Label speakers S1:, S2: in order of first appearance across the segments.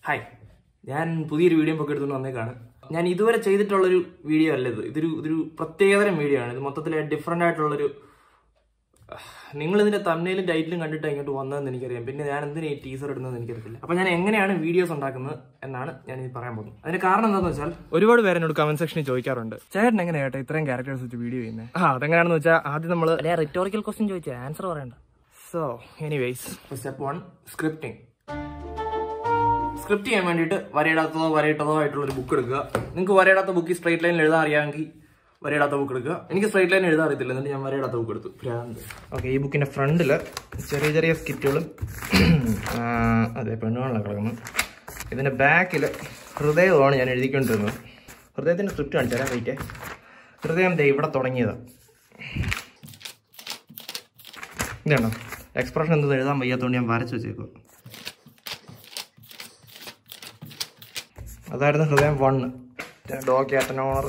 S1: hi ഞാൻ പുതിയൊരു video ഒക്കെ എടുത്തുകൊണ്ട് വന്നേക്കാണ് ഞാൻ ഇതുവരെ ചെയ്തിട്ടുള്ളൊരു വീഡിയോ അല്ല ഇത് ഇതൊരു ഇതൊരു പ്രത്യേകതരം വീഡിയോ ആണ് ഇത് മൊത്തത്തിൽ ഡിഫറെൻ്റ് ആയിട്ടുള്ളൊരു നിങ്ങൾ ഇതിന്റെ തമ്മിലും ടൈറ്റിലും കണ്ടിട്ട് ഇങ്ങോട്ട് വന്നതെന്ന് എനിക്കറിയാം പിന്നെ ഞാൻ എന്തിനാ ഈ ടീസർ ഇടുന്നതെന്ന് എനിക്കറിയത്തില്ല അപ്പൊ ഞാൻ എങ്ങനെയാണ് വീഡിയോസ് ഉണ്ടാക്കുന്നത് എന്നാണ് ഞാൻ ഇത് പറയാൻ പോകുന്നത് അതിന്റെ കാരണം എന്താണെന്ന് വെച്ചാൽ ഒരുപാട് പേര് എന്നോട് കമന്റ് സെക്ഷനിൽ ചോദിക്കാറുണ്ട് ചേട്ടൻ എങ്ങനെയാ ചേട്ടാ ഇത്രയും ക്യാരക്ടേഴ്സ് വെച്ച് വീഡിയോ ചെയ്യുന്നത് ആ അതെങ്ങനെയാണെന്ന് വെച്ചാൽ ആദ്യം നമ്മൾ റിറ്റോറിക്കൽ ക്വസ്റ്റ്യൻ ചോദിച്ചാൽ ആൻസർ പറയണ്ട so anyways step one scripting script ചെയ്യാൻ വേണ്ടിയിട്ട് വരയിടാത്തതോ വരയിട്ടതോ ആയിട്ടുള്ള ഒരു ബുക്ക് എടുക്കുക നിങ്ങൾക്ക് വരയിടാത്ത ബുക്ക് സ്ട്രൈറ്റ് ലൈനിൽ എഴുതാൻ അറിയാമെങ്കിൽ വരയിടാത്ത ബുക്ക് എടുക്കുക എനിക്ക് സ്ട്രൈറ്റ് ലൈൻ എഴുതാൻ അറിയത്തില്ല എന്നിട്ട് ഞാൻ വരയിടാത്ത ബുക്ക് എടുത്തു ഭ്രാന്ത് ഓക്കെ ഈ ബുക്കിന്റെ ഫ്രണ്ടിൽ ചെറിയ ചെറിയ സ്കിറ്റുകളും അതെ പെണ്ണുകളിലാണ് കിടക്കുന്നത് ഇതിന്റെ ബാക്കിൽ ഹൃദയമാണ് ഞാൻ എഴുതിക്കൊണ്ടിരുന്നത് ഹൃദയത്തിന്റെ സ്ക്രിപ്റ്റ് കാണിച്ചു തരാം വെയിറ്റ് ഹൃദയം ദേ ഇവിടെ തുടങ്ങിയതാണ് ഇതാണോ എക്സ്പ്രഷൻ എന്ത് എഴുതാൻ വയ്യാത്തതുകൊണ്ട് ഞാൻ വരച്ചു വെച്ചേക്കുക അതായിരുന്നു ഹൃദയം വണ്ണ് ഡോ ക്യാറ്റനോർ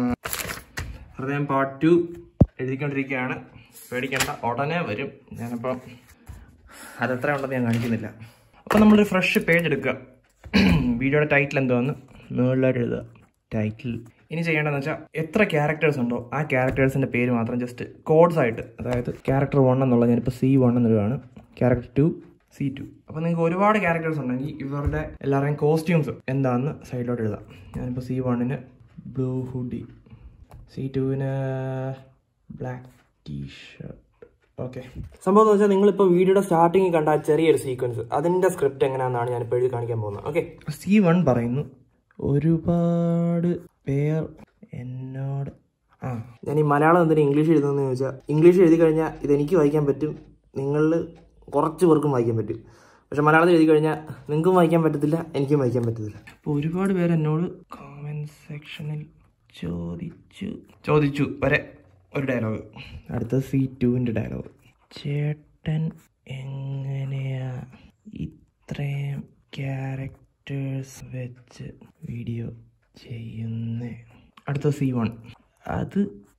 S1: ഹൃദയം പാർട്ട് ടു എഴുതിക്കൊണ്ടിരിക്കുകയാണ് പേടിക്കേണ്ട ഉടനെ വരും ഞാനിപ്പോൾ അതെത്ര ഉണ്ടെന്ന് ഞാൻ കാണിക്കുന്നില്ല അപ്പോൾ നമ്മളൊരു ഫ്രഷ് പേജ് എടുക്കുക വീഡിയോയുടെ ടൈറ്റിൽ എന്തുവന്ന് മുകളിലായിട്ട് എഴുതുക ടൈറ്റിൽ ഇനി ചെയ്യേണ്ടതെന്ന് വെച്ചാൽ എത്ര ക്യാരക്ടേഴ്സ് ഉണ്ടോ ആ ക്യാരക്ടേഴ്സിൻ്റെ പേര് മാത്രം ജസ്റ്റ് കോഡ്സ് ആയിട്ട് അതായത് ക്യാരക്ടർ വൺ എന്നുള്ള ഞാനിപ്പോൾ സി വൺ എന്നുള്ളതാണ് ക്യാരക്ടർ ടു സി ടു അപ്പോൾ നിങ്ങൾക്ക് ഒരുപാട് ക്യാരക്ടേഴ്സ് ഉണ്ടെങ്കിൽ ഇവരുടെ എല്ലാവരുടെയും കോസ്റ്റ്യൂംസ് എന്താണെന്ന് സൈഡിലോട്ട് എഴുതാം ഞാനിപ്പോൾ സി വണ്ണിന് ബ്ലൂ ഹുഡി സി ടുവിന് ബ്ലാക്ക് ടീ ഷർട്ട് ഓക്കെ സംഭവം എന്ന് വെച്ചാൽ നിങ്ങളിപ്പോൾ വീഡിയോയുടെ സ്റ്റാർട്ടിങ് കണ്ട ആ ചെറിയൊരു സീക്വൻസ് അതിൻ്റെ സ്ക്രിപ്റ്റ് എങ്ങനെയാണെന്നാണ് ഞാൻ ഇപ്പോൾ എഴുതി കാണിക്കാൻ പോകുന്നത് ഓക്കെ സി വൺ പറയുന്നു ഒരുപാട് പേർ എന്നോട് ആ ഞാൻ ഈ മലയാളം എന്തിനാ ഇംഗ്ലീഷ് എഴുതുന്നതെന്ന് ചോദിച്ചാൽ ഇംഗ്ലീഷ് എഴുതി കഴിഞ്ഞാൽ ഇതെനിക്ക് വായിക്കാൻ പറ്റും നിങ്ങളിൽ കുറച്ച് പേർക്കും വായിക്കാൻ പറ്റും പക്ഷെ മലയാളത്തിൽ എഴുതി കഴിഞ്ഞാൽ നിങ്ങൾക്കും വായിക്കാൻ പറ്റത്തില്ല എനിക്കും വായിക്കാൻ പറ്റത്തില്ല അപ്പോൾ ഒരുപാട് പേര് എന്നോട് കോമെന്റ് സെക്ഷനിൽ ചോദിച്ചു ചോദിച്ചു വരെ ഒരു ഡയലോഗ് അടുത്ത സി ടുവിൻ്റെ ഡയലോഗ് ചേട്ടൻ എങ്ങനെയാ ഇത്രയും ക്യാരക്ടേഴ്സ് വെച്ച് വീഡിയോ ചെയ്യുന്നേ അടുത്ത സി വൺ അത്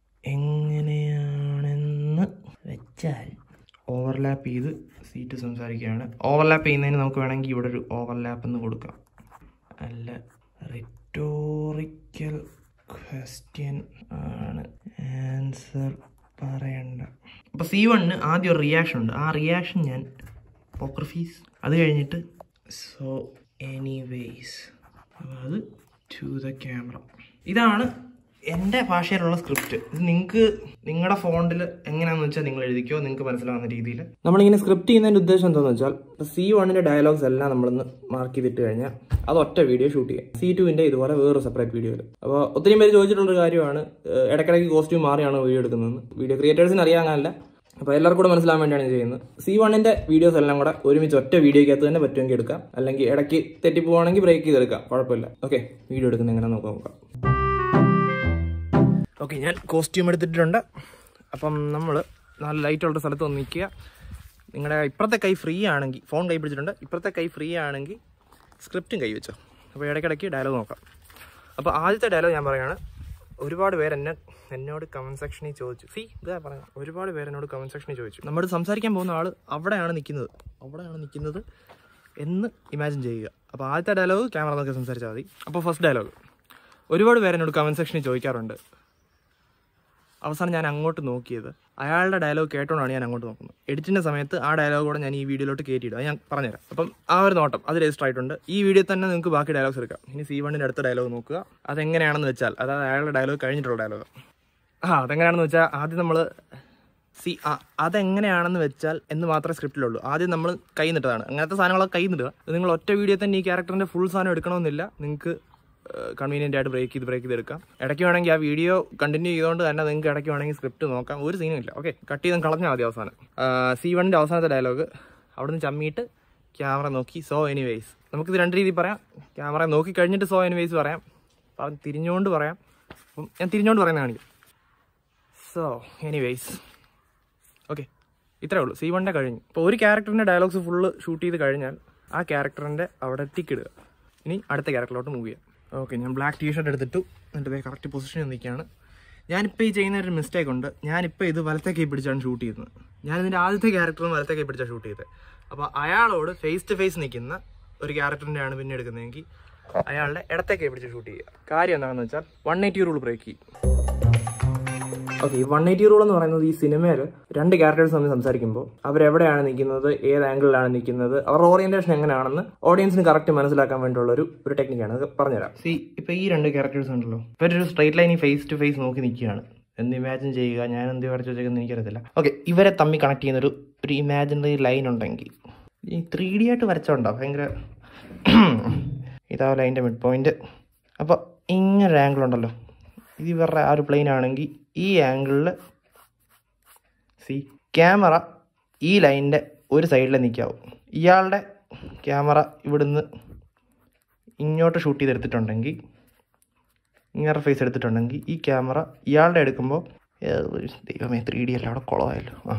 S1: എങ്ങനെയാണെന്ന് വെച്ചാൽ ഓവർലാപ്പ് ചെയ്ത് സീറ്റ് സംസാരിക്കുകയാണ് ഓവർലാപ്പ് ചെയ്യുന്നതിന് നമുക്ക് വേണമെങ്കിൽ ഇവിടെ ഒരു ഓവർലാപ്പ് എന്ന് കൊടുക്കാം അല്ല റിറ്റോറിക്കൽ ക്വസ്റ്റ്യൻ ആണ് ആൻസർ പറയണ്ട അപ്പോൾ സി വണ്ണിന് ആദ്യം ഒരു റിയാക്ഷൻ ഉണ്ട് ആ റിയാക്ഷൻ ഞാൻ പോക്കർ ഫീസ് അത് കഴിഞ്ഞിട്ട് സോ എനിവേസ് അപ്പോൾ അത് ടു ദ ക്യാമറ ഇതാണ് എൻ്റെ ഭാഷയിലുള്ള സ്ക്രിപ്റ്റ് ഇത് നിങ്ങൾക്ക് നിങ്ങളുടെ ഫോണ്ടിൽ എങ്ങനെയാണെന്ന് വെച്ചാൽ നിങ്ങൾ എഴുതിക്കോ നിങ്ങൾക്ക് മനസ്സിലാവുന്ന രീതിയിൽ നമ്മളിങ്ങനെ സ്ക്രിപ്റ്റ് ചെയ്യുന്നതിൻ്റെ ഉദ്ദേശം എന്താണെന്ന് വെച്ചാൽ സി വണ്ണിൻ്റെ ഡയലോഗ്സ് എല്ലാം നമ്മളൊന്ന് മാർക്ക് ചെയ്തിട്ട് കഴിഞ്ഞാൽ അത് ഒറ്റ വീഡിയോ ഷൂട്ട് ചെയ്യാം സി ടുവിൻ്റെ ഇതുപോലെ വേറൊരു സെപ്പറേറ്റ് വീഡിയോയിൽ അപ്പോൾ ഒത്തിരി പേര് ചോദിച്ചിട്ടുള്ളൊരു കാര്യമാണ് ഏഹ് ഇടയ്ക്കിടയ്ക്ക് കോസ്റ്റ്യൂം മാറിയാണ് വീഡിയോ എടുക്കുന്നത് വീഡിയോ ക്രിയേറ്റേഴ്സിന് അറിയാനല്ല അപ്പോൾ എല്ലാവർക്കും കൂടെ മനസ്സിലാൻ വേണ്ടിയാണ് ഇത് ചെയ്യുന്നത് സി വണ്ണിൻ്റെ വീഡിയോസ് എല്ലാം കൂടെ ഒരുമിച്ച് ഒറ്റ വീഡിയോക്കകത്ത് തന്നെ പറ്റുമെങ്കിൽ എടുക്കാം അല്ലെങ്കിൽ ഇടയ്ക്ക് തെറ്റിപ്പോവാണെങ്കിൽ ബ്രേക്ക് ചെയ്തെടുക്കാം കുഴപ്പമില്ല ഓക്കെ വീഡിയോ എടുക്കുന്നത് എങ്ങനെ നോക്കാം നോക്കാം ഓക്കെ ഞാൻ കോസ്റ്റ്യൂം എടുത്തിട്ടുണ്ട് അപ്പം നമ്മൾ നല്ല ലൈറ്റുള്ള സ്ഥലത്ത് വന്ന് നിൽക്കുക നിങ്ങളുടെ ഇപ്പുറത്തെ കൈ ഫ്രീ ആണെങ്കിൽ ഫോൺ കൈ പിടിച്ചിട്ടുണ്ട് ഇപ്പുറത്തെ കൈ ഫ്രീ ആണെങ്കിൽ സ്ക്രിപ്റ്റും കൈ വെച്ചോ അപ്പോൾ ഇടയ്ക്കിടയ്ക്ക് ഡയലോഗ് നോക്കാം അപ്പോൾ ആദ്യത്തെ ഡയലോഗ് ഞാൻ പറയുകയാണ് ഒരുപാട് പേര് എന്നെ എന്നോട് കമൻറ്റ് സെക്ഷനിൽ ചോദിച്ചു സി ഇതാ പറയാം ഒരുപാട് പേര് എന്നോട് കമൻറ്റ് സെക്ഷനിൽ ചോദിച്ചു നമ്മൾ സംസാരിക്കാൻ പോകുന്ന ആൾ അവിടെയാണ് നിൽക്കുന്നത് അവിടെയാണ് നിൽക്കുന്നത് എന്ന് ഇമാജിൻ ചെയ്യുക അപ്പോൾ ആദ്യത്തെ ഡയലോഗ് ക്യാമറ നോക്കി സംസാരിച്ചാൽ മതി അപ്പോൾ ഫസ്റ്റ് ഡയലോഗ് ഒരുപാട് പേര് എന്നോട് കമൻറ്റ് സെക്ഷനിൽ ചോദിക്കാറുണ്ട് അവസാനം ഞാൻ അങ്ങോട്ട് നോക്കിയത് അയാളുടെ ഡയലോഗ് കേട്ടോണ്ടാണ് ഞാൻ അങ്ങോട്ട് നോക്കുന്നത് എഡിറ്റിന്റെ സമയത്ത് ആ ഡയലോഗ് കൂടെ ഞാൻ ഈ വീഡിയോയിലോട്ട് കയറ്റിയിടും അത് ഞാൻ പറഞ്ഞുതരാം അപ്പം ആ ഒരു നോട്ടം അത് രജിസ്റ്റർ ആയിട്ടുണ്ട് ഈ വീഡിയോ തന്നെ നിങ്ങൾക്ക് ബാക്കി ഡയലോഗ്സ് എടുക്കാം ഇനി സി വണ്ണിൻ്റെ അടുത്ത ഡയലോഗ് നോക്കുക അതെങ്ങനെയാണെന്ന് വെച്ചാൽ അതായത് അയാളുടെ ഡയലോഗ് കഴിഞ്ഞിട്ടുള്ള ഡയലോഗ് ആ അതെങ്ങനെയാണെന്ന് വെച്ചാൽ ആദ്യം നമ്മൾ സി ആ അതെങ്ങനെയാണെന്ന് വെച്ചാൽ എന്ന് മാത്രമേ സ്ക്രിപ്റ്റിലുള്ളൂ ആദ്യം നമ്മൾ കൈ നിട്ടതാണ് അങ്ങനത്തെ സാധനങ്ങളൊക്കെ കൈ നിട്ടുക നിങ്ങൾ ഒറ്റ വീഡിയോ തന്നെ ഈ ക്യാരക്ടറിന്റെ ഫുൾ സാധനം എടുക്കണമെന്നില്ല നിങ്ങൾക്ക് കൺവീനിയൻ്റ് ആയിട്ട് ബ്രേക്ക് ചെയ്ത് ബ്രേക്ക് ചെയ്തെടുക്കാം ഇടയ്ക്ക് വേണമെങ്കിൽ ആ വീഡിയോ കണ്ടിന്യൂ ചെയ്തുകൊണ്ട് തന്നെ നിങ്ങൾക്ക് ഇടയ്ക്ക് വേണമെങ്കിൽ സ്ക്രിപ്റ്റ് നോക്കാം ഒരു സീനും ഇല്ല ഓക്കെ കട്ട് ചെയ്ത് കളഞ്ഞാൽ മതി അവസാനം സി വണ്ണിൻ്റെ അവസാനത്തെ ഡയലോഗ് അവിടുന്ന് ചമ്മിയിട്ട് ക്യാമറ നോക്കി സോ എനിവേസ് നമുക്കിത് രണ്ട് രീതിയിൽ പറയാം ക്യാമറ നോക്കി കഴിഞ്ഞിട്ട് സോ എനിവേസ് പറയാം പറഞ്ഞ് തിരിഞ്ഞുകൊണ്ട് പറയാം അപ്പം ഞാൻ തിരിഞ്ഞുകൊണ്ട് പറയുന്ന കാണിക്കും സോ എനിവേസ് ഓക്കെ ഇത്രേ ഉള്ളൂ സി വണ്ണിൻ്റെ കഴിഞ്ഞു ഇപ്പോൾ ഒരു ക്യാരക്ടറിൻ്റെ ഡയലോഗ്സ് ഫുള്ള് ഷൂട്ട് ചെയ്ത് കഴിഞ്ഞാൽ ആ ക്യാരക്ടറിൻ്റെ അവിടെ എത്തിക്കിടുക ഇനി അടുത്ത ക്യാരക്ടറിലോട്ട് മൂവ് ചെയ്യാം ഓക്കെ ഞാൻ ബ്ലാക്ക് ടീ ഷർട്ട് എടുത്തിട്ടു എന്നിട്ട് കറക്റ്റ് പൊസിഷനിൽ നിൽക്കുകയാണ് ഞാനിപ്പോൾ ഈ ചെയ്യുന്ന ഒരു മിസ്റ്റേക്ക് ഉണ്ട് ഞാനിപ്പോൾ ഇത് വലത്തെ കൈ പിടിച്ചാണ് ഷൂട്ട് ചെയ്യുന്നത് ഞാൻ ഇതിൻ്റെ ആദ്യത്തെ ക്യാരക്ടറും വലത്തെ കൈ പിടിച്ചാണ് ഷൂട്ട് ചെയ്തത് അപ്പോൾ അയാളോട് ഫേസ് ടു ഫേസ് നിൽക്കുന്ന ഒരു ക്യാരക്ടറിൻ്റെ ആണ് പിന്നെ എടുക്കുന്നതെങ്കിൽ അയാളുടെ ഇടത്തേക്ക് പിടിച്ച് ഷൂട്ട് ചെയ്യുക കാര്യം എന്താണെന്ന് വെച്ചാൽ വൺ എയ്റ്റി റൂൾ ബ്രേക്ക് ചെയ്യും ഓക്കെ ഈ വൺ എയ്റ്റി റൂൾ എന്ന് പറയുന്നത് ഈ സിനിമയിൽ രണ്ട് ക്യാരക്ടേഴ്സ് തമ്മിൽ സംസാരിക്കുമ്പോൾ അവരെവിടെയാണ് നിൽക്കുന്നത് ഏത് ആംഗിളിലാണ് നിൽക്കുന്നത് അവരുടെ ഓറിയന്റേഷൻ എങ്ങനെയാണെന്ന് ഓഡിയൻസിന് കറക്റ്റ് മനസ്സിലാക്കാൻ വേണ്ടിയുള്ള ഒരു ഒരു ടെക്നിക്കാണ് അത് പറഞ്ഞുതരാം സി ഇപ്പൊ ഈ രണ്ട് ക്യാരക്ടേഴ്സ് ഉണ്ടല്ലോ ഇവരൊരു സ്ട്രൈറ്റ് ലൈനിൽ ഫേസ് ടു ഫേസ് നോക്കി നിൽക്കുകയാണ് എന്ത് ഇമാജിൻ ചെയ്യുക ഞാൻ എന്ത് വരച്ച് വെച്ചേക്കുന്നത് എനിക്കറിയത്തില്ല ഓക്കെ ഇവരെ തമ്മിൽ കണക്ട് ചെയ്യുന്ന ഒരു ഒരു ഇമാജിനറി ലൈൻ ഉണ്ടെങ്കിൽ ഈ ത്രീ ഡി ആയിട്ട് വരച്ചോണ്ടോ ഭയങ്കര ഇതാ ലൈൻ്റെ മിഡ് പോയിന്റ് അപ്പോൾ ഇങ്ങനെ ആംഗിൾ ഉണ്ടല്ലോ ഇത് ഇവരുടെ ആ ഒരു പ്ലെയിൻ ആണെങ്കിൽ ഈ ആംഗിളിൽ സി ക്യാമറ ഈ ലൈനിൻ്റെ ഒരു സൈഡിൽ നിൽക്കാവും ഇയാളുടെ ക്യാമറ ഇവിടുന്ന് ഇങ്ങോട്ട് ഷൂട്ട് ചെയ്തെടുത്തിട്ടുണ്ടെങ്കിൽ ഇങ്ങനെ ഫേസ് എടുത്തിട്ടുണ്ടെങ്കിൽ ഈ ക്യാമറ ഇയാളുടെ എടുക്കുമ്പോൾ ദൈവമേ ത്രീ ഡി അല്ല അവിടെ കുളമായല്ലോ ആ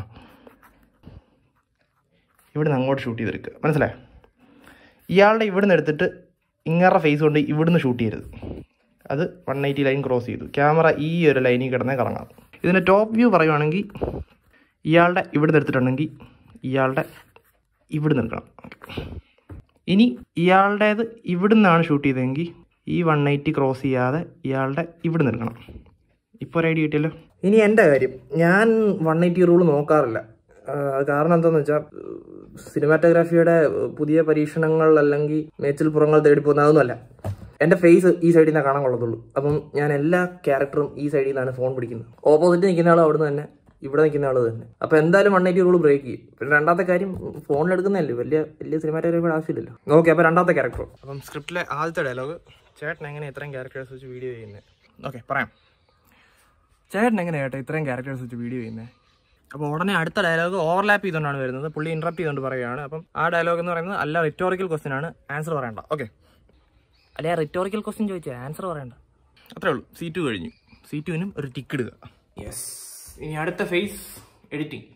S1: ഇവിടുന്ന് അങ്ങോട്ട് ഷൂട്ട് ചെയ്തെടുക്കുക മനസ്സിലായോ ഇയാളുടെ ഇവിടുന്ന് എടുത്തിട്ട് ഇങ്ങറെ ഫേസ് കൊണ്ട് ഇവിടുന്ന് ഷൂട്ട് ചെയ്യരുത് അത് വൺ എയ്റ്റി ലൈൻ ക്രോസ് ചെയ്തു ക്യാമറ ഈ ഒരു ലൈനിൽ കിടന്നേ കറങ്ങാം ഇതിൻ്റെ ടോപ്പ് വ്യൂ പറയുവാണെങ്കിൽ ഇയാളുടെ ഇവിടുന്ന് എടുത്തിട്ടുണ്ടെങ്കിൽ ഇയാളുടെ ഇവിടുന്ന് എടുക്കണം ഇനി ഇയാളുടേത് ഇവിടുന്നാണ് ഷൂട്ട് ചെയ്തതെങ്കിൽ ഈ വൺ എയ്റ്റി ക്രോസ് ചെയ്യാതെ ഇയാളുടെ ഇവിടുന്ന് എടുക്കണം ഇപ്പോൾ ഒരു ഐഡിയ കിട്ടിയല്ലോ ഇനി എൻ്റെ കാര്യം ഞാൻ വൺ എയ്റ്റി റൂൾ നോക്കാറില്ല ആ, കാരണം എന്താണെന്ന് വെച്ചാൽ സിനിമാറ്റോഗ്രാഫിയുടെ പുതിയ പരീക്ഷണങ്ങൾ അല്ലെങ്കിൽ മേച്ചിൽ പുറങ്ങൾ തേടി പോകുന്ന അതൊന്നുമല്ല എൻ്റെ ഫേസ് ഈ സൈഡിൽ നിന്നേ കാണാൻ കൊള്ളത്തുള്ളൂ അപ്പം ഞാൻ എല്ലാ ക്യാരക്ടറും ഈ സൈഡിൽ നിന്നാണ് ഫോൺ പിടിക്കുന്നത് ഓപ്പോസിറ്റ് നിൽക്കുന്ന ആൾ അവിടുന്ന് തന്നെ ഇവിടെ നിൽക്കുന്ന ആൾ തന്നെ അപ്പോൾ എന്തായാലും വൺ എയ്റ്റി റൂൾ ബ്രേക്ക് ചെയ്യും പിന്നെ രണ്ടാമത്തെ കാര്യം ഫോണിലെടുക്കുന്നതല്ലേ വലിയ വലിയ സിനിമാറ്റോഗ്രാഫിയുടെ ആവശ്യമില്ലല്ലോ ഓക്കെ അപ്പോൾ രണ്ടാമത്തെ ക്യാരക്ടർ അപ്പം സ്ക്രിപ്റ്റിലെ ആദ്യത്തെ ഡയലോഗ് ചേട്ടൻ എങ്ങനെ ഇത്രയും ക്യാരക്ടേഴ്സ് വെച്ച് വീഡിയോ ചെയ്യുന്നത് ഓക്കെ പറയാം ചേട്ടൻ എങ്ങനെ ചേട്ടാ ഇത്രയും ക്യാരക്ടേഴ്സ് വെച്ച് വീഡിയോ ചെയ്യുന്നത് അപ്പോൾ ഉടനെ അടുത്ത ഡയലോഗ് ഓവർലാപ്പ് ചെയ്തുകൊണ്ടാണ് വരുന്നത് പുള്ളി ഇന്ററപ്റ്റ് ചെയ്തുകൊണ്ട് പറയുകയാണ് അപ്പം ആ ഡയലോഗ് എന്ന് പറയുന്നത് അല്ല റിറ്റോറിക്കൽ ക്വസ്റ്റ്യൻ ആണ് ആൻസർ പറയണ്ട ഓക്കെ അല്ലെ റിറ്റോറിക്കൽ ക്വസ്റ്റ്യൻ ചോദിച്ചാൽ ആൻസർ പറയണ്ട അത്രേ ഉള്ളൂ സി ടു കഴിഞ്ഞു സി ടുവിനും ഒരു ടിക്ക് ഇടുക യെസ് ഇനി അടുത്ത ഫേസ് എഡിറ്റിംഗ്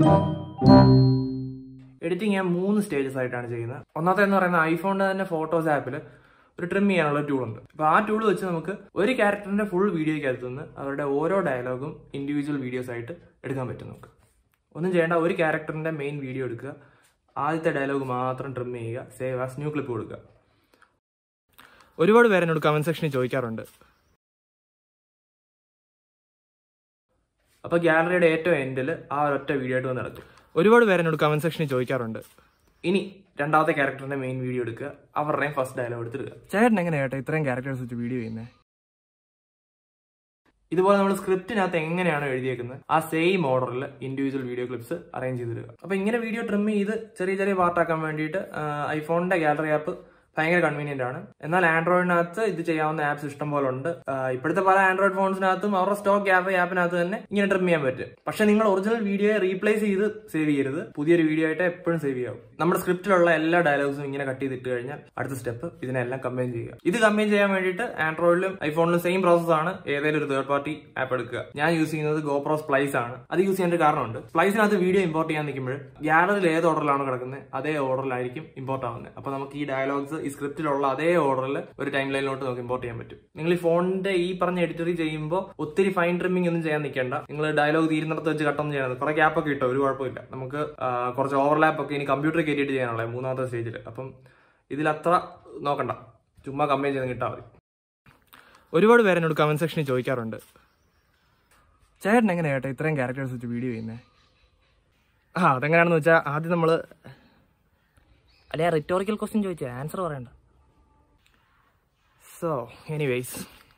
S1: എഡിറ്റിംഗ് ഞാൻ മൂന്ന് സ്റ്റേജസ് ആയിട്ടാണ് ചെയ്യുന്നത് ഒന്നാമത്തെ എന്ന് പറയുന്നത് ഐഫോണിന്റെ തന്നെ ഫോട്ടോസ് ആപ്പിൽ ഒരു ട്രിം ചെയ്യാനുള്ള ടൂൾ ഉണ്ട് അപ്പോൾ ആ ടൂൾ വെച്ച് നമുക്ക് ഒരു ക്യാരക്ടറിന്റെ ഫുൾ വീഡിയോയ്ക്കകത്ത് നിന്ന് അവരുടെ ഓരോ ഡയലോഗും ഇൻഡിവിജ്വൽ വീഡിയോസ് ആയിട്ട് എടുക്കാൻ പറ്റും നമുക്ക് ഒന്നും ചെയ്യേണ്ട ഒരു ക്യാരക്ടറിന്റെ മെയിൻ വീഡിയോ എടുക്കുക ആദ്യത്തെ ഡയലോഗ് മാത്രം ട്രിം ചെയ്യുക സേവ് ആസ് ന്യൂ ക്ലിപ്പ് കൊടുക്കുക ഒരുപാട് പേര് എന്നോട് കമന്റ് സെക്ഷനിൽ ചോദിക്കാറുണ്ട് അപ്പോൾ ഗാലറിയുടെ ഏറ്റവും എൻഡിൽ ആ ഒരൊറ്റ വീഡിയോ ആയിട്ട് വന്ന് നടക്കും ഒരുപാട് പേര് എന്നോട് കമന്റ് സെക്ഷനിൽ ചോദിക്കാറുണ്ട് ഇനി രണ്ടാമത്തെ ക്യാരക്ടറിന്റെ മെയിൻ വീഡിയോ എടുക്കുക അവരുടെയും ഫസ്റ്റ് ഡയലോഗ് എടുത്തിടുക ചേട്ടൻ എങ്ങനെ ചേട്ടാ ഇത്രയും ക്യാരക്ടേഴ്സ് വെച്ച് വീഡിയോ ചെയ്യുന്നത് ഇതുപോലെ നമ്മൾ സ്ക്രിപ്റ്റിനകത്ത് എങ്ങനെയാണോ എഴുതിയേക്കുന്നത് ആ സെയിം ഓർഡറിൽ ഇൻഡിവിജ്വൽ വീഡിയോ ക്ലിപ്സ് അറേഞ്ച് ചെയ്തിടുക അപ്പൊ ഇങ്ങനെ വീഡിയോ ട്രിം ചെയ്ത് ചെറിയ ചെറിയ പാർട്ടാക്കാൻ വേണ്ടിയിട്ട് ഐഫോണിന്റെ ഗാലറി ആപ്പ് ഭയങ്കര കൺവീനിയന്റ് ആണ് എന്നാൽ ആൻഡ്രോയിഡിനകത്ത് ഇത് ചെയ്യാവുന്ന ആപ്സ് ഇഷ്ടം പോലെ ഉണ്ട് ആ, ഇപ്പോഴത്തെ പല ആൻഡ്രോയിഡ് ഫോൺസിനകത്തും അവരുടെ സ്റ്റോക്ക് ഗാലറി ആപ്പിനകത്ത് തന്നെ ഇങ്ങനെ ട്രിം ചെയ്യാൻ പറ്റും പക്ഷെ നിങ്ങൾ ഒറിജിനൽ വീഡിയോയെ റീപ്ലേസ് ചെയ്ത് സേവ് ചെയ്യരുത് പുതിയൊരു വീഡിയോ ആയിട്ട് എപ്പോഴും സേവ് ചെയ്യാവും നമ്മുടെ സ്ക്രിപ്റ്റിലുള്ള എല്ലാ ഡയലോഗ്സും ഇങ്ങനെ കട്ട് ചെയ്തിട്ട് കഴിഞ്ഞാൽ അടുത്ത സ്റ്റെപ്പ് ഇതിനെല്ലാം കമ്പൈൻ ചെയ്യുക ഇത് കമ്പൈൻ ചെയ്യാൻ വേണ്ടിയിട്ട് ആൻഡ്രോയിഡിലും ഐഫോണിലും സെയിം പ്രോസസ് ആണ് ഏതെങ്കിലും ഒരു തേർഡ് പാർട്ടി ആപ്പ് എടുക്കുക ഞാൻ യൂസ് ചെയ്യുന്നത് ഗോപ്രോ സ്പ്ലൈസ് ആണ് അത് യൂസ് ചെയ്യാൻ ഒരു കാരണമുണ്ട് സ്പ്ലൈസിനകത്ത് വീഡിയോ ഇമ്പോർട്ട് ചെയ്യാൻ നിൽക്കുമ്പോൾ ഗാലറിയിൽ ഏത് ഓർഡറിലാണോ കിടക്കുന്നത് അതേ ഓർഡറിലായിരിക്കും ഇമ്പോർട്ട് ആവുന്നത് അപ്പൊ നമുക്ക് ഈ ഡയലോഗ്സ് ഈ സ്ക്രിപ്റ്റിലുള്ള അതേ ഓർഡറിൽ ഒരു ടൈം ലൈനിലോട്ട് നമുക്ക് ഇമ്പോർട്ട് ചെയ്യാൻ പറ്റും നിങ്ങൾ ഈ ഫോണിന്റെ ഈ പറഞ്ഞ എഡിറ്ററി ചെയ്യുമ്പോൾ ഒത്തിരി ഫൈൻ ട്രിമ്മിംഗ് ഒന്നും ചെയ്യാൻ നിൽക്കേണ്ട നിങ്ങൾ ഡയലോഗ് തീരുന്നിടത്ത് വെച്ച് കട്ടൊന്നും ചെയ്യണത് കുറെ ഗ്യാപ്പ് ഒക്കെ കിട്ടും ഒരു കുഴപ്പമില്ല നമുക്ക് ആ, കുറച്ച് ഓവർലാപ്പ് ഒക്കെ ഇനി കമ്പ്യൂട്ടറിൽ കയറ്റിയിട്ട് ചെയ്യാനുള്ള മൂന്നാമത്തെ സ്റ്റേജിൽ അപ്പം ഇതിൽ അത്ര നോക്കണ്ട ചുമ്മാ കമ്പൈൻ ചെയ്ത് കിട്ടാൽ മതി ഒരുപാട് പേര് എന്നോട് കമന്റ് സെക്ഷനിൽ ചോദിക്കാറുണ്ട് ചേട്ടൻ എങ്ങനെ ചേട്ടാ ഇത്രയും ക്യാരക്ടേഴ്സ് വെച്ച് വീഡിയോ ചെയ്യുന്നത് ആ അതെങ്ങനെയാണെന്ന് വെച്ചാൽ ആദ്യം നമ്മൾ അല്ലെ റിറ്റോറിക്കൽ ക്വസ്റ്റ്യൻ ചോദിച്ചാൽ ആൻസർ പറയണ്ട സോ എനിവേസ്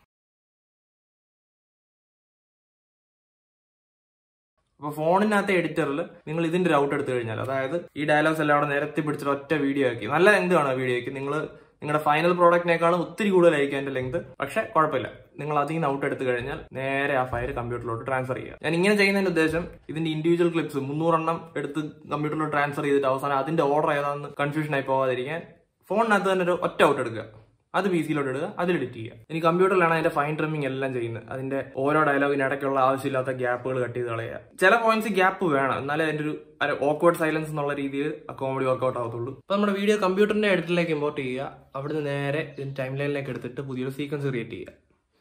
S1: അപ്പൊ ഫോണിനകത്തെ എഡിറ്ററിൽ നിങ്ങൾ ഇതിന്റെ റൗട്ട് എടുത്തു കഴിഞ്ഞാൽ അതായത് ഈ ഡയലോഗ്സ് എല്ലാം അവിടെ നിരത്തി പിടിച്ചിട്ട് ഒറ്റ വീഡിയോ ആക്കി നല്ല ലെങ്ത് ആണ് വീഡിയോയ്ക്ക് നിങ്ങൾ നിങ്ങളുടെ ഫൈനൽ പ്രോഡക്റ്റിനേക്കാളും ഒത്തിരി കൂടുതലായിരിക്കും അതിന്റെ ലെങ്ത് പക്ഷെ കുഴപ്പമില്ല നിങ്ങൾ അതിൽ നിന്ന് ഔട്ട് എടുത്തു കഴിഞ്ഞാൽ നേരെ ആ ഫയൽ കമ്പ്യൂട്ടറിലോട്ട് ട്രാൻസ്ഫർ ചെയ്യുക ഞാൻ ഇങ്ങനെ ചെയ്യുന്നതിന്റെ ഉദ്ദേശം ഇതിന്റെ ഇൻഡിവിജ്വൽ ക്ലിപ്സ് മുന്നൂറെണ്ണം എടുത്ത് കമ്പ്യൂട്ടറിലോട്ട് ട്രാൻസ്ഫർ ചെയ്തിട്ട് അവസാനം അതിന്റെ ഓർഡർ ഏതാണെന്ന് കൺഫ്യൂഷൻ ആയി പോകാതിരിക്കാൻ ഫോണിനകത്ത് തന്നെ ഒരു ഒറ്റ ഔട്ട് എടുക്കുക അത് പി സിയിലോട്ട് ഇടുക അതിൽ എഡിറ്റ് ചെയ്യുക ഇനി കമ്പ്യൂട്ടറിലാണ് അതിന്റെ ഫൈൻ ട്രിമ്മിങ് എല്ലാം ചെയ്യുന്നത് അതിന്റെ ഓരോ ഡയലോഗിന് ഇടയ്ക്കുള്ള ആവശ്യമില്ലാത്ത ഗ്യാപ്പുകൾ കട്ട് ചെയ്ത് കളയുക ചില പോയിന്റ്സ് ഗ്യാപ്പ് വേണം എന്നാലേ അതിന്റെ ഒരു ഓക്വേർഡ് സൈലൻസ് എന്നുള്ള രീതിയിൽ ആ കോമഡി വർക്ക്ഔട്ട് ആവത്തുള്ളൂ അപ്പൊ നമ്മുടെ വീഡിയോ കമ്പ്യൂട്ടറിന്റെ എഡിറ്ററിലേക്ക് ഇമ്പോർട്ട് ചെയ്യുക അവിടുന്ന് നേരെ ഇതിന്റെ ടൈം ലൈനിലേക്ക് എടുത്തിട്ട് പുതിയൊരു സീക്വൻസ് ക്രിയേറ്റ് ചെയ്യുക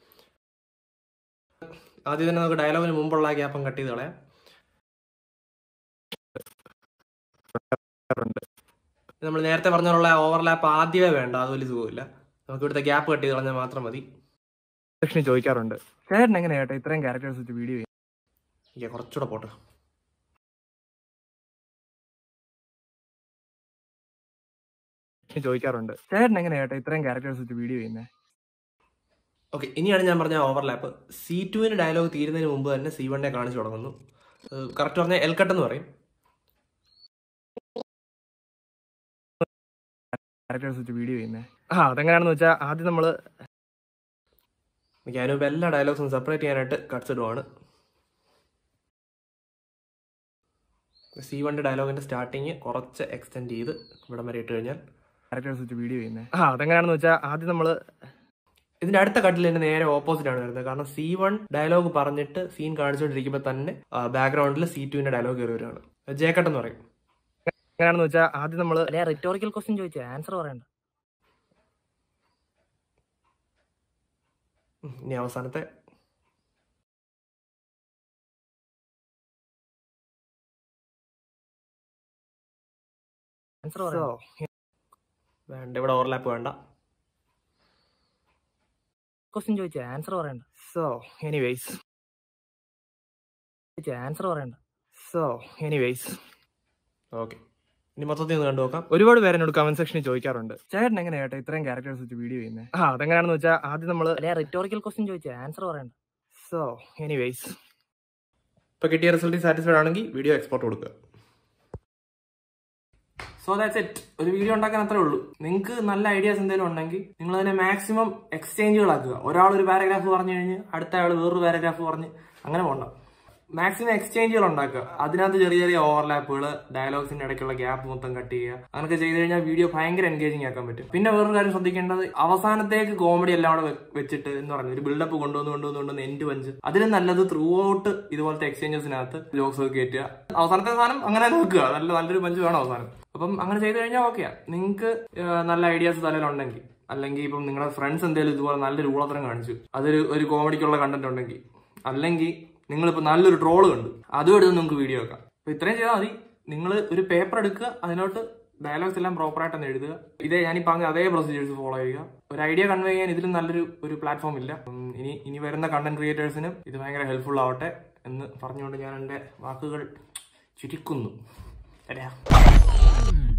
S1: ആദ്യം തന്നെ നമുക്ക് ഡയലോഗിന് മുമ്പുള്ള ആ ഗ്യാപ്പം കട്ട് ചെയ്ത് കളയാം
S2: നമ്മൾ നേരത്തെ പറഞ്ഞുള്ള ഓവർലാപ്പ് ആദ്യമേ വേണ്ട അത് വലിയ സുഖമില്ല നമുക്ക് ഇവിടുത്തെ ഗ്യാപ്പ് കട്ട് ചെയ്ത് കളഞ്ഞാൽ മാത്രം മതി
S1: ലക്ഷ്മി ചോദിക്കാറുണ്ട് ചേട്ടൻ എങ്ങനെയാ ചേട്ടാ ഇത്രയും ക്യാരക്ടേഴ്സ് വെച്ച് വീഡിയോ ചെയ്യും
S2: എനിക്ക് കുറച്ചുകൂടെ പോട്ടെ
S1: ലക്ഷ്മി ചോദിക്കാറുണ്ട് ചേട്ടൻ എങ്ങനെയാ ചേട്ടാ ഇത്രയും ക്യാരക്ടേഴ്സ് വെച്ച് വീഡിയോ ചെയ്യുന്നത്
S2: ഓക്കെ ഇനിയാണ് ഞാൻ പറഞ്ഞ ഓവർലാപ്പ് സി ടുവിന് ഡയലോഗ് തീരുന്നതിന് മുമ്പ് തന്നെ സി വണ്ണിനെ കാണിച്ചു തുടങ്ങുന്നു കറക്റ്റ് പറഞ്ഞാൽ എൽക്കട്ട് എന്ന് പറയും
S1: ക്യാരക്ടേഴ്സ് വെച്ച് വീഡിയോ ചെയ്യുന്നത് ആ അതെങ്ങനെയാണെന്ന് വെച്ചാൽ ആദ്യം നമ്മൾ
S2: എനിക്ക് അതിനുമുമ്പ് എല്ലാ ഡയലോഗ്സും സെപ്പറേറ്റ് ചെയ്യാനായിട്ട് കട്ട്സ് ഇടുവാണ് സി വണ്ണിന്റെ ഡയലോഗിന്റെ സ്റ്റാർട്ടിങ് കുറച്ച് എക്സ്റ്റെൻഡ് ചെയ്ത് ഇവിടം വരെ ഇട്ട് കഴിഞ്ഞാൽ
S1: ക്യാരക്ടേഴ്സ് വെച്ച് വീഡിയോ ചെയ്യുന്നത് ആ അതെങ്ങനെയാണെന്ന് വെച്ചാൽ ആദ്യം നമ്മൾ
S2: ഇതിന്റെ അടുത്ത കട്ടിൽ തന്നെ നേരെ ഓപ്പോസിറ്റ് ആണ് വരുന്നത് കാരണം സി വൺ ഡയലോഗ് പറഞ്ഞിട്ട് സീൻ കാണിച്ചുകൊണ്ടിരിക്കുമ്പോൾ തന്നെ ബാക്ക്ഗ്രൗണ്ടിൽ സി ടുവിന്റെ ഡയലോഗ് കയറി വരികയാണ് ജേക്കട്ട് എന്ന് പറയും
S1: എങ്ങനെയാണെന്ന് വെച്ചാൽ ആദ്യം നമ്മൾ
S3: അല്ലെ റിറ്റോറിക്കൽ ക്വസ്റ്റ്യൻ ചോദിച്ചാ ആൻസർ പറയണ്ട
S2: ഉം, ഇനി അവസാനത്തെ
S3: ആൻസർ പറയണ്ട
S2: വേണ്ട ഇവിടെ ഓവർലാപ്പ് വേണ്ട
S3: ക്വസ്റ്റ്യൻ ചോദിച്ചാ ആൻസർ പറയണ്ട
S1: സോ എനിവേസ്
S3: ചോദിച്ചാ ആൻസർ പറയണ്ട
S1: സോ എനിവേസ്
S2: ഓക്കെ ഇനി മൊത്തത്തിൽ ഒന്ന് കണ്ടു നോക്കാം
S1: ഒരുപാട് പേര് എന്നോട് കമന്റ് സെക്ഷനിൽ ചോദിക്കാറുണ്ട് ചേട്ടൻ എങ്ങനെയാ ചേട്ടാ ഇത്രയും ക്യാരക്ടേഴ്സ് വെച്ച് വീഡിയോ ചെയ്യുന്നത് ആ അതെങ്ങനെയാണെന്ന് വെച്ചാൽ ആദ്യം നമ്മൾ
S3: അല്ലെ റിറ്റോറിക്കൽ ക്വസ്റ്റ്യൻ ചോദിച്ചാ ആൻസർ പറയണ്ട
S1: സോ എനിവേസ്
S2: ഇപ്പൊ കിട്ടിയ റിസൾട്ട് സാറ്റിസ്ഫൈഡ് ആണെങ്കിൽ വീഡിയോ എക്സ്പോർട്ട് കൊടുക്കുക സോ ദാറ്റ്സ് ഇറ്റ് ഒരു വീഡിയോ ഉണ്ടാക്കാൻ അത്രേ ഉള്ളൂ നിങ്ങൾക്ക് നല്ല ഐഡിയാസ് എന്തെങ്കിലും ഉണ്ടെങ്കിൽ നിങ്ങൾ അതിനെ മാക്സിമം എക്സ്ചേഞ്ചുകളാക്കുക ഒരാൾ ഒരു പാരഗ്രാഫ് പറഞ്ഞു കഴിഞ്ഞ് അടുത്ത ആൾ വേറൊരു പാരഗ്രാഫ് പറഞ്ഞ് അങ്ങനെ പോകണ്ട മാക്സിമം എക്സ്ചേഞ്ചുകൾ ഉണ്ടാക്കുക അതിനകത്ത് ചെറിയ ചെറിയ ഓവർലാപ്പുകൾ ഡയലോഗ്സിന്റെ ഇടയ്ക്കുള്ള ഗ്യാപ്പ് മൊത്തം കട്ട് ചെയ്യുക അങ്ങനെയൊക്കെ ചെയ്ത് കഴിഞ്ഞാൽ വീഡിയോ ഭയങ്കര എൻഗേജിങ് ആക്കാൻ പറ്റും പിന്നെ വേറൊരു കാര്യം ശ്രദ്ധിക്കേണ്ടത് അവസാനത്തേക്ക് കോമഡി എല്ലാം അവിടെ വെ- വെച്ചിട്ട് എന്ന് പറഞ്ഞു ഒരു ബിൽഡപ്പ് കൊണ്ടുവന്ന് കൊണ്ടുവന്ന് കൊണ്ടുവന്ന് എൻഡ് പഞ്ച് അതിന് നല്ലത് ത്രൂ ഔട്ട് ഇതുപോലത്തെ എക്സ്ചേഞ്ചസിനകത്ത് ജോക്സ് ഒക്കെ കയറ്റുക അവസാനത്തെ സാധനം അങ്ങനെ നോക്കുക നല്ല നല്ലൊരു പഞ്ച് വേണം അവസാനം അപ്പം അങ്ങനെ ചെയ്ത് കഴിഞ്ഞാൽ ഓക്കെയാ നിങ്ങൾക്ക് നല്ല ഐഡിയാസ് തലയിലുണ്ടെങ്കിൽ അല്ലെങ്കിൽ ഇപ്പം നിങ്ങളുടെ ഫ്രണ്ട്സ് എന്തെങ്കിലും ഇതുപോലെ നല്ലൊരു ഊളത്തരം കാണിച്ചു അതൊരു ഒരു കോമഡിക്കുള്ള കണ്ടന്റ് ഉണ്ടെങ്കിൽ അല്ലെങ്കിൽ നിങ്ങളിപ്പോൾ നല്ലൊരു ട്രോള് കണ്ടു അതും എടുത്ത് നിങ്ങൾക്ക് വീഡിയോ വെക്കാം അപ്പൊ ഇത്രയും ചെയ്താൽ മതി നിങ്ങൾ ഒരു പേപ്പർ എടുക്കുക അതിനോട്ട് ഡയലോഗ്സ് എല്ലാം പ്രോപ്പറായിട്ട് തന്നെ എഴുതുക ഇതേ ഞാൻ ഈ പറഞ്ഞ അതേ പ്രൊസീജിയേഴ്സ് ഫോളോ ചെയ്യുക ഒരു ഐഡിയ കൺവേ ചെയ്യാൻ ഇതിലും നല്ലൊരു ഒരു പ്ലാറ്റ്ഫോം ഇല്ല ഉം, ഇനി ഇനി വരുന്ന കണ്ടന്റ് ക്രിയേറ്റേഴ്സിനും ഇത് ഭയങ്കര ഹെൽപ്ഫുൾ ആവട്ടെ എന്ന് പറഞ്ഞുകൊണ്ട് ഞാൻ എൻ്റെ വാക്കുകൾ ചുരുക്കുന്നു ശരിയാ